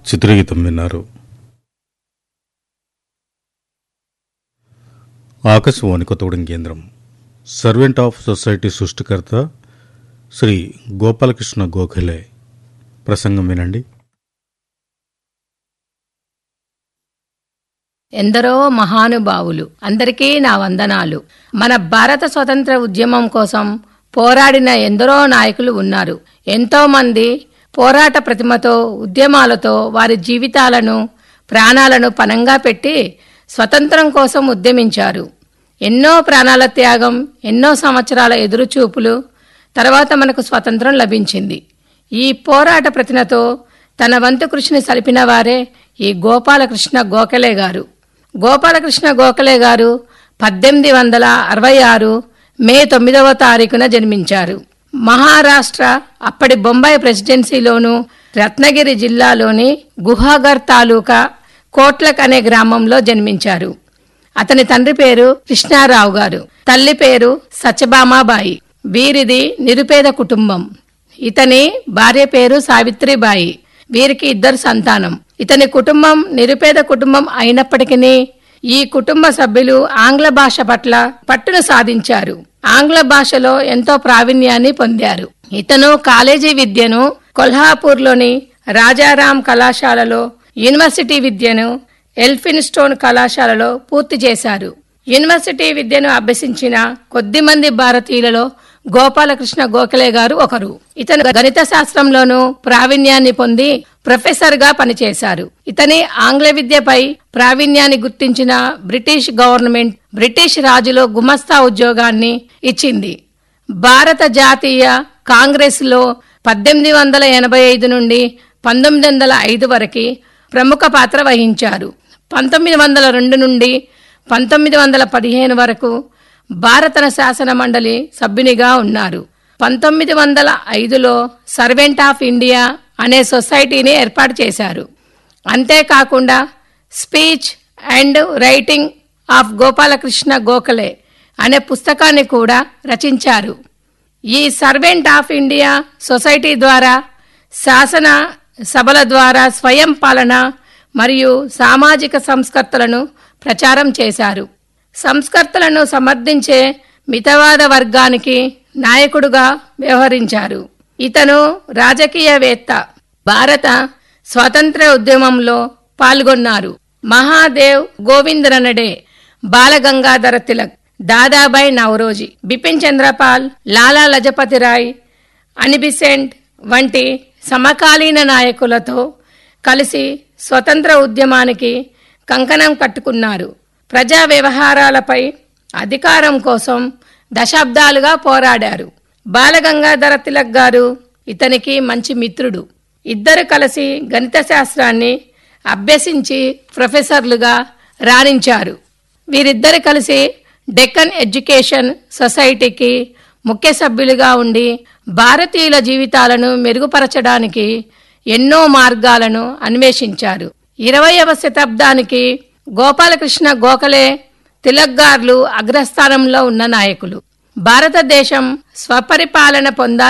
చిత్రగీతం విన్నారు ఆకాశవాణి కొత్తగూడెం కేంద్రం servant of society సృష్టికర్త శ్రీ గోపాలకృష్ణ గోఖలే ప్రసంగం వినండి ఎందరో మహానుభావులు అందరికీ నా వందనాలు మన భారత స్వతంత్ర ఉద్యమం కోసం పోరాడిన ఎందరో నాయకులు ఉన్నారు ఎంతో మంది పోరాట ప్రతిమతో ఉద్యమాలతో వారి జీవితాలను ప్రాణాలను పనంగా పెట్టి స్వతంత్రం కోసం ఉద్యమించారు ఎన్నో ప్రాణాల త్యాగం ఎన్నో సంవత్సరాల ఎదురుచూపులు తర్వాత మనకు స్వతంత్రం లభించింది ఈ పోరాట ప్రతినతో తన వంతు కృషిని సలిపిన వారే ఈ గోపాలకృష్ణ గోఖలే గారు గోపాలకృష్ణ గోఖలే గారు పద్దెనిమిది వందల అరవై ఆరు మే తొమ్మిదవ తారీఖున జన్మించారు మహారాష్ట్ర అప్పటి బొంబాయి ప్రెసిడెన్సీలోను రత్నగిరి జిల్లాలోని గుహాగర్ తాలూకా కోట్లక్ అనే గ్రామంలో జన్మించారు అతని తండ్రి పేరు కృష్ణారావు గారు తల్లి పేరు సత్యభామాబాయి వీరిది నిరుపేద కుటుంబం ఇతని భార్య పేరు సావిత్రిబాయి వీరికి ఇద్దరు సంతానం ఇతని కుటుంబం నిరుపేద కుటుంబం అయినప్పటికీ ఈ కుటుంబ సభ్యులు ఆంగ్ల భాష పట్ల పట్టును సాధించారు ఆంగ్ల భాషలో ఎంతో ప్రావీణ్యాన్ని పొందారు ఇతను కాలేజీ విద్యను కొల్హాపూర్లోని రాజారాం కళాశాలలో యూనివర్సిటీ విద్యను ఎల్ఫిన్స్టోన్ కళాశాలలో పూర్తి చేశారు యూనివర్సిటీ విద్యను అభ్యసించిన కొద్దిమంది భారతీయులలో గోపాలకృష్ణ గోఖలే గారు ఒకరు ఇతను గణిత శాస్త్రంలోనూ ప్రావీణ్యాన్ని పొంది ప్రొఫెసర్ గా పనిచేశారు ఇతని ఆంగ్ల విద్యపై ప్రావీణ్యాన్ని గుర్తించిన బ్రిటిష్ గవర్నమెంట్ బ్రిటిష్ రాజులో గుమస్తా ఉద్యోగాన్ని ఇచ్చింది భారత జాతీయ కాంగ్రెస్ లో పద్దెనిమిది వందల ఎనభై ఐదు నుండి పంతొమ్మిది వందల ఐదు వరకు ప్రముఖ పాత్ర వహించారు పంతొమ్మిది వందల రెండు నుండి పంతొమ్మిది వందల పదిహేను వరకు భారత శాసన మండలి సభ్యునిగా ఉన్నారు పంతొమ్మిది వందల ఐదులో సర్వెంట్ ఆఫ్ ఇండియా అనే సొసైటీని ఏర్పాటు చేశారు అంతేకాకుండా speech and writing of Gopalakrishna Gokhale అనే పుస్తకాన్ని కూడా రచించారు ఈ సర్వెంట్ ఆఫ్ ఇండియా సొసైటీ ద్వారా శాసన సభల ద్వారా స్వయం పాలన మరియు సామాజిక సంస్కర్తలను ప్రచారం చేశారు సంస్కర్తలను సమర్థించే మితవాద వర్గానికి నాయకుడుగా వ్యవహరించారు ఇతను రాజకీయవేత్త భారత స్వాతంత్ర ఉద్యమంలో పాల్గొన్నారు మహాదేవ్ గోవింద్ రనడే బాలగంగాధర తిలక్ దాదాబాయ్ నవరోజీ బిపిన్ చంద్రపాల్ లాలా లజపతి రాయ్ అనిబిసెంట్ వంటి సమకాలీన నాయకులతో కలిసి స్వతంత్ర ఉద్యమానికి కంకణం కట్టుకున్నారు ప్రజా వ్యవహారాలపై అధికారం కోసం దశాబ్దాలుగా పోరాడారు బాలగంగాధర తిలక్ గారు ఇతనికి మంచి మిత్రుడు ఇద్దరు కలిసి గణిత శాస్త్రాన్ని అభ్యసించి ప్రొఫెసర్లుగా రాణించారు వీరిద్దరు కలిసి డెక్కన్ ఎడ్యుకేషన్ సొసైటీకి ముఖ్య సభ్యులుగా ఉండి భారతీయుల జీవితాలను మెరుగుపరచడానికి ఎన్నో మార్గాలను అన్వేషించారు ఇరవయవ శతాబ్దానికి గోపాలకృష్ణ గోఖలే తిలక్గార్లు అగ్రస్థానంలో ఉన్న నాయకులు భారతదేశం స్వపరిపాలన పొందాలి